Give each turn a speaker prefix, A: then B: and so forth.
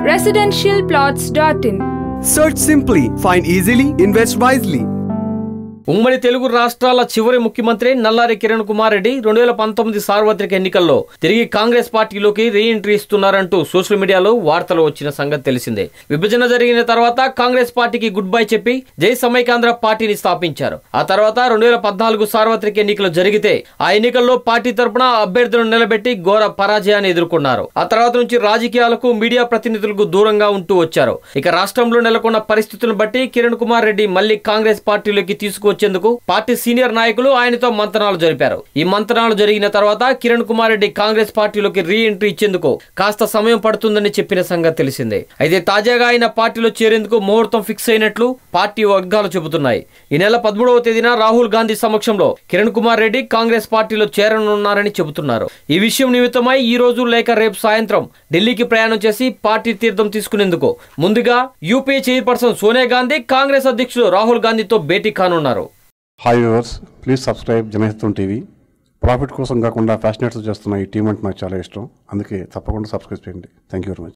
A: residentialplots.in.
B: Search simply, find easily, invest wisely.
C: ఉమ్మడి తెలుగు రాష్ట్రాల చివరి ముఖ్యమంత్రి నల్లారి కిరణ్ కుమార్ రెడ్డి రెండు వేల పంతొమ్మిది సార్వత్రిక ఎన్నికల్లో తిరిగి కాంగ్రెస్ పార్టీలోకి రీఎంట్రీ ఇస్తున్నారంటూ సోషల్ మీడియాలో వార్తలు వచ్చిన సంగతి తెలిసిందే విభజన జరిగిన తర్వాత కాంగ్రెస్ పార్టీకి గుడ్ బై చెప్పి జై సమైకాంధ్ర పార్టీని స్థాపించారు ఆ తర్వాత రెండు వేల పద్నాలుగు సార్వత్రిక ఎన్నికలు జరిగితే ఆ ఎన్నికల్లో పార్టీ తరపున అభ్యర్థులను నిలబెట్టి ఘోర పరాజయాన్ని ఎదుర్కొన్నారు ఆ తర్వాత నుంచి రాజకీయాలకు మీడియా ప్రతినిధులకు దూరంగా ఉంటూ వచ్చారు ఇక రాష్ట్రంలో నెలకొన్న పరిస్థితులను బట్టి కిరణ్ కుమార్ రెడ్డి మళ్లీ కాంగ్రెస్ పార్టీలోకి తీసుకొచ్చేందుకు పార్టీ సీనియర్ నాయకులు ఆయనతో మంతనాలు జరిపారు ఈ మంతనాలు జరిగిన తర్వాత కిరణ్ కుమార్ రెడ్డి కాంగ్రెస్ పార్టీలోకి రీ ఎంట్రీ ఇచ్చేందుకు కాస్త సమయం పడుతుందని చెప్పిన సంగతి తెలిసిందే అయితే తాజాగా ఆయన పార్టీలో చేరేందుకు ముహూర్తం ఫిక్స్ అయినట్లు పార్టీ వర్గాలు చెబుతున్నాయి ఈ నెల పదమూడవ తేదీన రాహుల్ గాంధీ సమక్షంలో కిరణ్ కుమార్ రెడ్డి కాంగ్రెస్ పార్టీలో చేరనున్నారని చెబుతున్నారు ఈ విషయం నిమిత్తమై ఈ రోజు లేక రేపు సాయంత్రం ఢిల్లీకి ప్రయాణం చేసి పార్టీ తీర్థం తీసుకునేందుకు ముందుగా యూపీఏ చైర్పర్సన్ సోనియా గాంధీ కాంగ్రెస్ అధ్యక్షుడు రాహుల్ గాంధీతో భేటీ కానున్నారు
D: hi viewers please subscribe Janahitam TV profit కోసం కాకుండా ఫ్యాషనేట్స్ చేస్తున్న ఈ టీం అంటే నాకు చాలా ఇష్టం అందుకే తప్పకుండా సబ్స్క్రైబ్ చేయండి థ్యాంక్ యూ వెరీ మచ్